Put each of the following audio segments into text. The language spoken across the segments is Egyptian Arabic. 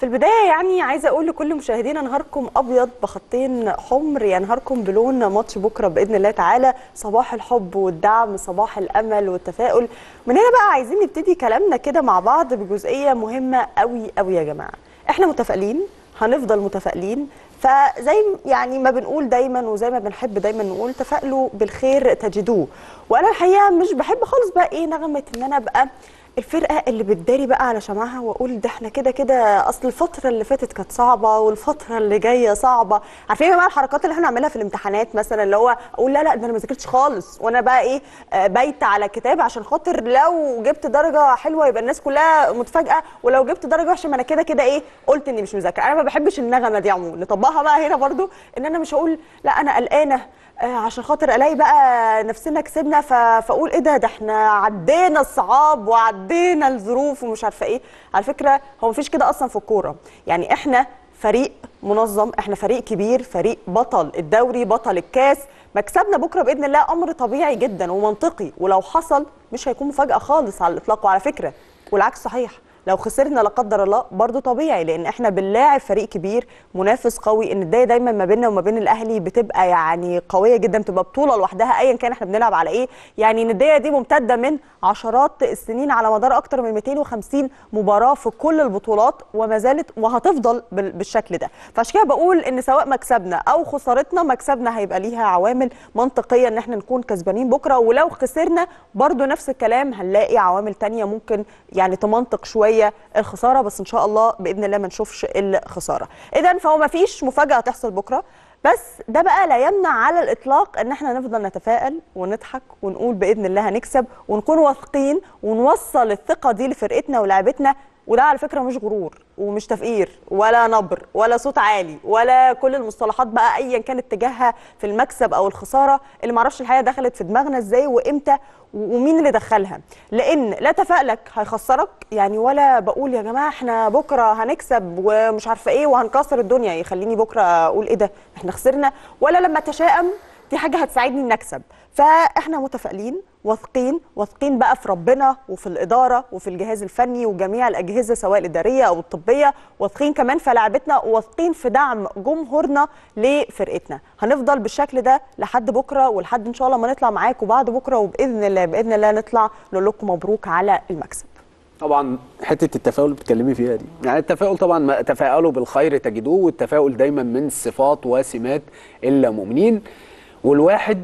في البداية يعني عايزة أقول لكل مشاهدينا نهاركم أبيض بخطين حمر يا نهاركم بلون ماتش بكرة بإذن الله تعالى صباح الحب والدعم صباح الأمل والتفاؤل من هنا بقى عايزين نبتدي كلامنا كده مع بعض بجزئية مهمة قوي قوي يا جماعة إحنا متفائلين هنفضل متفائلين فزي يعني ما بنقول دايما وزي ما بنحب دايما نقول تفائلوا بالخير تجدوه وانا الحقيقه مش بحب خالص بقى ايه نغمه ان انا ابقى الفرقه اللي بتداري بقى على شمعها واقول ده احنا كده كده اصل الفتره اللي فاتت كانت صعبه والفتره اللي جايه صعبه عارفين يا جماعه الحركات اللي احنا بنعملها في الامتحانات مثلا اللي هو اقول لا لا ده انا ما ذاكرتش خالص وانا بقى ايه آه، بايته على كتاب عشان خاطر لو جبت درجه حلوه يبقى الناس كلها متفاجئه ولو جبت درجه وحشه ما انا كده كده ايه قلت اني مش مذاكره انا ما بحبش النغمه دي عموما نطبقها بقى هنا برضو ان انا مش هقول لا انا قلقانه آه، عشان خاطر الاقي بقى نفسنا كسبنا ف- فاقول ايه ده ده احنا عدينا الصعاب وعدينا الظروف ومش عارفه ايه على فكره هو مفيش كده اصلا في الكوره يعني احنا فريق منظم احنا فريق كبير فريق بطل الدوري بطل الكاس مكسبنا بكره باذن الله امر طبيعي جدا ومنطقي ولو حصل مش هيكون مفاجاه خالص على الاطلاق وعلى فكره والعكس صحيح لو خسرنا لا قدر الله برضو طبيعي لان احنا بنلاعب فريق كبير منافس قوي ان الدايه دايما ما بيننا وما بين الاهلي بتبقى يعني قويه جدا بتبقى بطوله لوحدها ايا كان احنا بنلعب على ايه يعني النديه دي ممتده من عشرات السنين على مدار اكتر من 250 مباراه في كل البطولات وما زالت وهتفضل بال- بالشكل ده فعشان كده بقول ان سواء مكسبنا او خسارتنا مكسبنا هيبقى ليها عوامل منطقيه ان احنا نكون كسبانين بكره ولو خسرنا برضو نفس الكلام هنلاقي عوامل تانية ممكن يعني تمنطق شويه الخساره بس ان شاء الله باذن الله ما نشوفش الخساره اذا فهو ما فيش مفاجاه هتحصل بكره بس ده بقى لا يمنع على الاطلاق ان احنا نفضل نتفائل ونضحك ونقول باذن الله هنكسب ونكون واثقين ونوصل الثقه دي لفرقتنا ولاعبتنا وده على فكره مش غرور ومش تفقير ولا نبر ولا صوت عالي ولا كل المصطلحات بقى ايا كان اتجاهها في المكسب او الخساره اللي معرفش الحقيقه دخلت في دماغنا ازاي وامتى ومين اللي دخلها لان لا تفائلك هيخسرك يعني ولا بقول يا جماعه احنا بكره هنكسب ومش عارفه ايه وهنكسر الدنيا يخليني بكره اقول ايه ده احنا خسرنا ولا لما اتشائم دي حاجه هتساعدني ان اكسب فاحنا متفائلين واثقين واثقين بقى في ربنا وفي الاداره وفي الجهاز الفني وجميع الاجهزه سواء الاداريه او الطبيه واثقين كمان في لعبتنا واثقين في دعم جمهورنا لفرقتنا هنفضل بالشكل ده لحد بكره ولحد ان شاء الله ما نطلع معاكم بعد بكره وباذن الله باذن الله نطلع نقول لكم مبروك على المكسب طبعا حته التفاؤل اللي بتتكلمي فيها دي يعني التفاؤل طبعا ما تفاءلوا بالخير تجدوه والتفاؤل دايما من صفات وسمات المؤمنين والواحد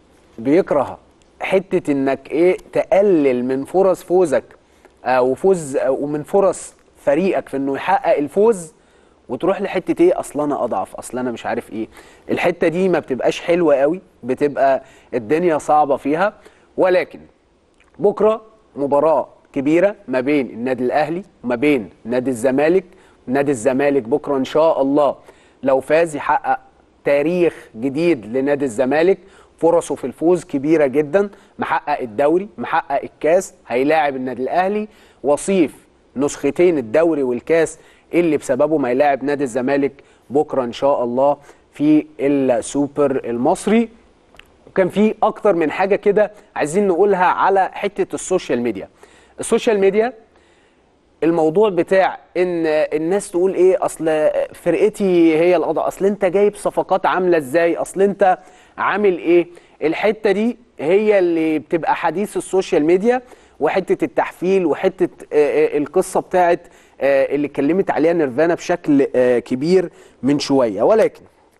بيكره حته انك ايه تقلل من فرص فوزك او فوز ومن فرص فريقك في انه يحقق الفوز وتروح لحته ايه اصل انا اضعف اصل انا مش عارف ايه الحته دي ما بتبقاش حلوه قوي بتبقى الدنيا صعبه فيها ولكن بكره مباراه كبيره ما بين النادي الاهلي وما بين نادي الزمالك نادي الزمالك بكره ان شاء الله لو فاز يحقق تاريخ جديد لنادي الزمالك فرصه في الفوز كبيره جدا محقق الدوري محقق الكاس هيلاعب النادي الاهلي وصيف نسختين الدوري والكاس اللي بسببه ما يلاعب نادي الزمالك بكره ان شاء الله في السوبر المصري وكان في اكتر من حاجه كده عايزين نقولها على حته السوشيال ميديا السوشيال ميديا الموضوع بتاع ان الناس تقول ايه اصل فرقتي هي القضاء اصل انت جايب صفقات عامله ازاي اصل انت عامل ايه الحته دي هي اللي بتبقى حديث السوشيال ميديا وحته التحفيل وحته آه، آه، القصه بتاعت آه، اللي اتكلمت عليها نيرفانا بشكل آه، كبير من شويه ولكن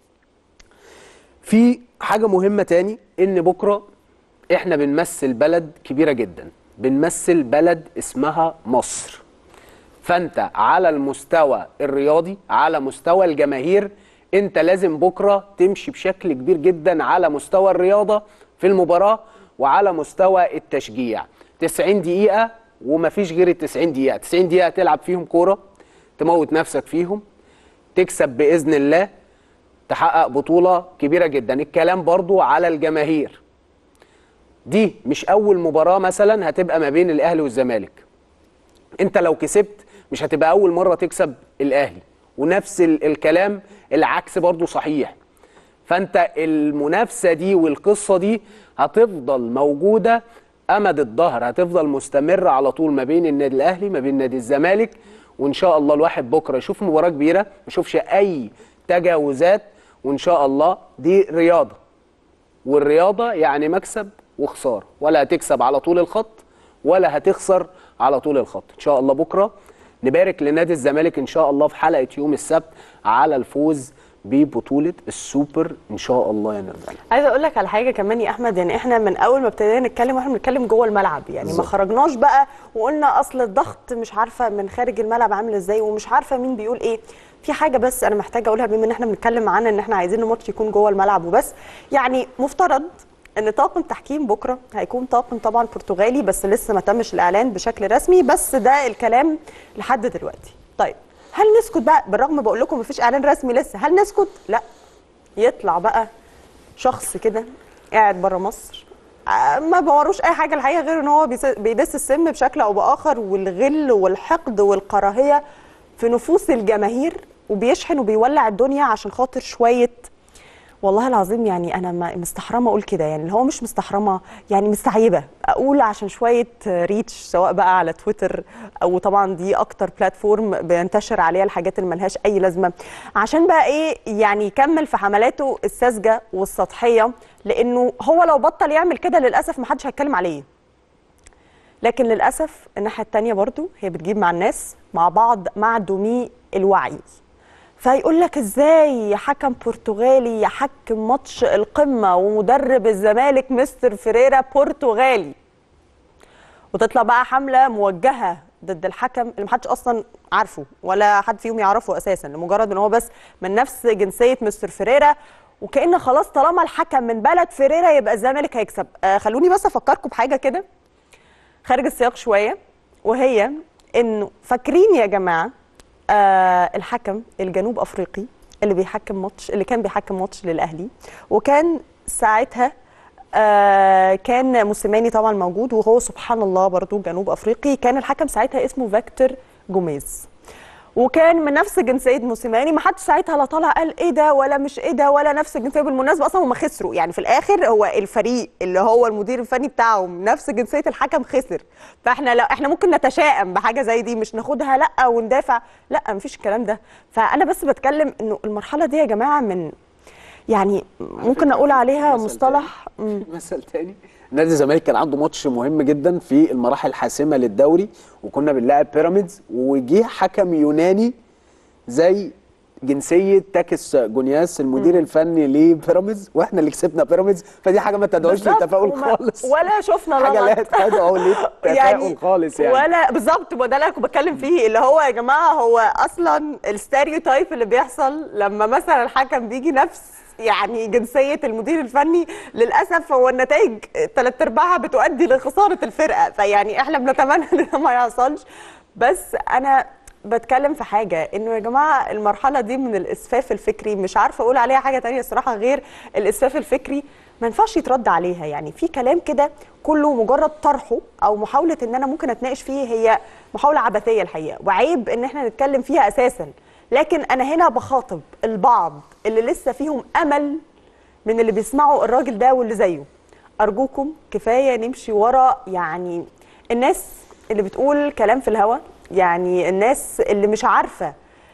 في حاجة مهمة تاني إن بكرة إحنا بنمثل بلد كبيرة جدا بنمثل بلد اسمها مصر فأنت على المستوى الرياضي على مستوى الجماهير أنت لازم بكرة تمشي بشكل كبير جدا على مستوى الرياضة في المباراة وعلى مستوى التشجيع 90 دقيقة ومفيش غير ال 90 دقيقة 90 دقيقة تلعب فيهم كورة تموت نفسك فيهم تكسب بإذن الله تحقق بطولة كبيرة جدا الكلام برضو على الجماهير دي مش أول مباراة مثلا هتبقى ما بين الأهلي والزمالك أنت لو كسبت مش هتبقى أول مرة تكسب الأهلي ونفس ال- الكلام العكس برضو صحيح فأنت المنافسة دي والقصة دي هتفضل موجودة أمد الظهر هتفضل مستمرة على طول ما بين النادي الأهلي ما بين نادي الزمالك وان شاء الله الواحد بكره يشوف مباراه كبيره ما يشوفش اي تجاوزات وان شاء الله دي رياضه والرياضه يعني مكسب وخساره ولا هتكسب على طول الخط ولا هتخسر على طول الخط ان شاء الله بكره نبارك لنادي الزمالك ان شاء الله في حلقه يوم السبت على الفوز ببطوله السوبر ان شاء الله يا نرجع عايزه اقول لك على حاجه كمان يا احمد يعني احنا من اول ما ابتدينا نتكلم واحنا بنتكلم جوه الملعب يعني ما بالظبط. خرجناش بقى وقلنا اصل الضغط مش عارفه من خارج الملعب عامل ازاي ومش عارفه مين بيقول ايه في حاجه بس انا محتاجه اقولها بما ان احنا بنتكلم عنها ان احنا عايزين الماتش يكون جوه الملعب وبس يعني مفترض ان طاقم تحكيم بكره هيكون طاقم طبعا برتغالي بس لسه ما تمش الاعلان بشكل رسمي بس ده الكلام لحد دلوقتي طيب هل نسكت بقى بالرغم بقول لكم مفيش اعلان رسمي لسه هل نسكت لا يطلع بقى شخص كده قاعد بره مصر آه، ما بوروش اي حاجه الحقيقه غير ان هو بيس- بيدس السم بشكل او باخر والغل والحقد والكراهيه في نفوس الجماهير وبيشحن وبيولع الدنيا عشان خاطر شويه والله العظيم يعني انا ما- مستحرمه اقول كده يعني اللي هو مش مستحرمه يعني مستعيبه اقول عشان شويه ريتش سواء بقى على تويتر او طبعا دي اكتر بلاتفورم بينتشر عليها الحاجات اللي ملهاش اي لازمه عشان بقى ايه يعني يكمل في حملاته الساذجه والسطحيه لانه هو لو بطل يعمل كده للاسف محدش هيتكلم عليه لكن للاسف الناحيه التانية برضو هي بتجيب مع الناس مع بعض معدومي الوعي فيقول لك ازاي حكم برتغالي يحكم ماتش القمه ومدرب الزمالك مستر فيريرا برتغالي وتطلع بقى حمله موجهه ضد الحكم اللي محدش اصلا عارفه ولا حد فيهم يعرفه اساسا لمجرد ان هو بس من نفس جنسيه مستر فيريرا وكأن خلاص طالما الحكم من بلد فيريرا يبقى الزمالك هيكسب آه خلوني بس افكركم بحاجه كده خارج السياق شويه وهي انه فاكرين يا جماعه آه الحكم الجنوب افريقي اللي بيحكم ماتش اللي كان بيحكم ماتش للاهلي وكان ساعتها آه كان موسيماني طبعا موجود وهو سبحان الله برضو جنوب افريقي كان الحكم ساعتها اسمه فيكتور جوميز وكان من نفس جنسيه موسيماني ما حدش ساعتها لا طلع قال ايه ده ولا مش ايه ده ولا نفس الجنسيه بالمناسبه اصلا هم خسروا يعني في الاخر هو الفريق اللي هو المدير الفني بتاعهم نفس جنسيه الحكم خسر فاحنا لا احنا ممكن نتشائم بحاجه زي دي مش ناخدها لا وندافع لا مفيش الكلام ده فانا بس بتكلم انه المرحله دي يا جماعه من يعني ممكن اقول عليها مثل مصطلح مم. مثل تاني نادي الزمالك كان عنده ماتش مهم جدا في المراحل الحاسمه للدوري وكنا بنلاعب بيراميدز وجه حكم يوناني زي جنسيه تاكس جونياس المدير الفني لبيراميدز واحنا اللي كسبنا بيراميدز فدي حاجه ما تدعوش بالظبط، للتفاؤل وما- خالص ولا شفنا حاجه لا غلط. تدعو للتفاؤل خالص يعني ولا بالظبط ما ده اللي انا كنت بتكلم فيه اللي هو يا جماعه هو اصلا الستيريوتايب اللي بيحصل لما مثلا الحكم بيجي نفس يعني جنسيه المدير الفني للاسف هو النتائج ثلاث ارباعها بتؤدي لخساره الفرقه فيعني احنا بنتمنى ان ده ما يحصلش بس انا بتكلم في حاجه انه يا جماعه المرحله دي من الاسفاف الفكري مش عارفه اقول عليها حاجه تانية الصراحه غير الاسفاف الفكري ما ينفعش يترد عليها يعني في كلام كده كله مجرد طرحه او محاوله ان انا ممكن اتناقش فيه هي محاوله عبثيه الحقيقه وعيب ان احنا نتكلم فيها اساسا لكن انا هنا بخاطب البعض اللي لسه فيهم امل من اللي بيسمعوا الراجل ده واللي زيه ارجوكم كفايه نمشي ورا يعني الناس اللي بتقول كلام في الهوا يعني الناس اللي مش عارفه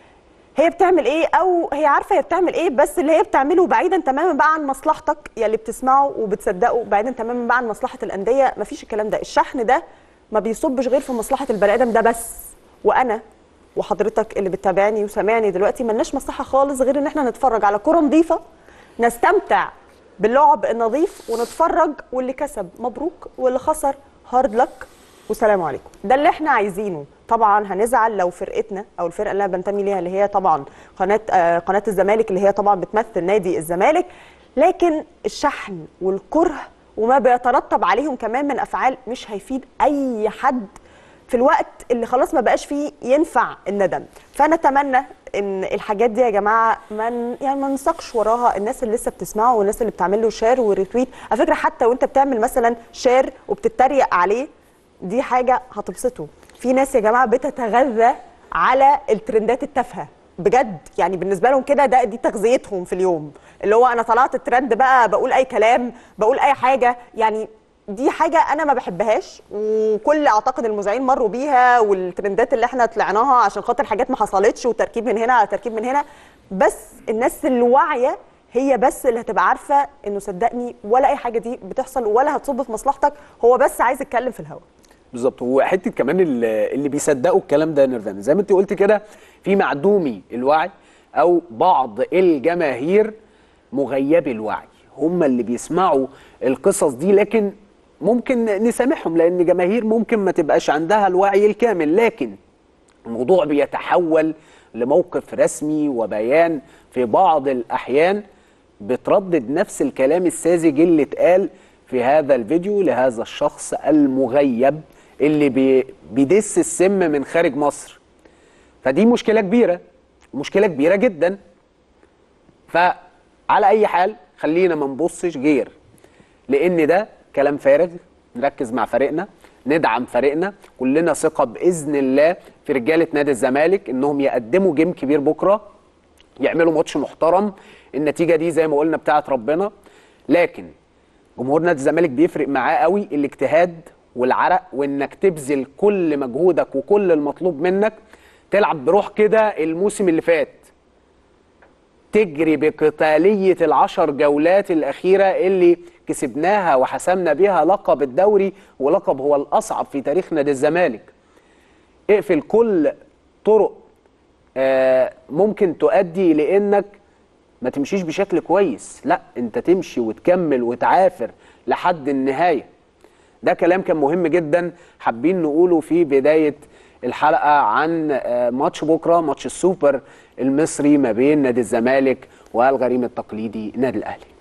هي بتعمل ايه او هي عارفه هي بتعمل ايه بس اللي هي بتعمله بعيدا تماما بقى عن مصلحتك يا اللي بتسمعه وبتصدقه بعيدا تماما بقى عن مصلحه الانديه مفيش الكلام ده الشحن ده ما بيصبش غير في مصلحه البني ادم ده بس وانا وحضرتك اللي بتتابعني وسامعني دلوقتي ملناش مصلحه خالص غير ان احنا نتفرج على كره نظيفه نستمتع باللعب النظيف ونتفرج واللي كسب مبروك واللي خسر هارد لك والسلام عليكم ده اللي احنا عايزينه طبعا هنزعل لو فرقتنا او الفرقه اللي انا بنتمي ليها اللي هي طبعا قناه آه قناه الزمالك اللي هي طبعا بتمثل نادي الزمالك لكن الشحن والكره وما بيترتب عليهم كمان من افعال مش هيفيد اي حد في الوقت اللي خلاص ما بقاش فيه ينفع الندم فنتمنى ان الحاجات دي يا جماعه من يعني ما نساقش وراها الناس اللي لسه بتسمعه والناس اللي بتعمل له شير وريتويت على فكره حتى وانت بتعمل مثلا شير وبتتريق عليه دي حاجه هتبسطه في ناس يا جماعه بتتغذى على الترندات التافهه بجد يعني بالنسبه لهم كده ده دي تغذيتهم في اليوم اللي هو انا طلعت الترند بقى بقول اي كلام بقول اي حاجه يعني دي حاجه انا ما بحبهاش وكل اعتقد المذيعين مروا بيها والترندات اللي احنا طلعناها عشان خاطر حاجات ما حصلتش وتركيب من هنا على تركيب من هنا بس الناس الواعيه هي بس اللي هتبقى عارفه انه صدقني ولا اي حاجه دي بتحصل ولا هتصب في مصلحتك هو بس عايز يتكلم في الهواء بالظبط وحته كمان اللي اللي بيصدقوا الكلام ده يا نيرفانا زي ما انت قلت كده في معدومي الوعي او بعض الجماهير مغيبي الوعي هم اللي بيسمعوا القصص دي لكن ممكن نسامحهم لان جماهير ممكن ما تبقاش عندها الوعي الكامل لكن الموضوع بيتحول لموقف رسمي وبيان في بعض الاحيان بتردد نفس الكلام الساذج اللي اتقال في هذا الفيديو لهذا الشخص المغيب اللي بي بيدس السم من خارج مصر فدي مشكلة كبيرة مشكلة كبيرة جدا فعلى أي حال خلينا ما نبصش غير لأن ده كلام فارغ نركز مع فريقنا ندعم فريقنا كلنا ثقة بإذن الله في رجالة نادي الزمالك إنهم يقدموا جيم كبير بكرة يعملوا ماتش محترم النتيجة دي زي ما قلنا بتاعت ربنا لكن جمهور نادي الزمالك بيفرق معاه قوي الاجتهاد والعرق وانك تبذل كل مجهودك وكل المطلوب منك تلعب بروح كده الموسم اللي فات تجري بقتالية العشر جولات الأخيرة اللي كسبناها وحسمنا بيها لقب الدوري ولقب هو الأصعب في تاريخ نادي الزمالك اقفل كل طرق آه، ممكن تؤدي لانك ما تمشيش بشكل كويس لا انت تمشي وتكمل وتعافر لحد النهايه ده كلام كان مهم جدا حابين نقوله في بدايه الحلقه عن آه، ماتش بكره ماتش السوبر المصري ما بين نادي الزمالك والغريم التقليدي نادي الاهلي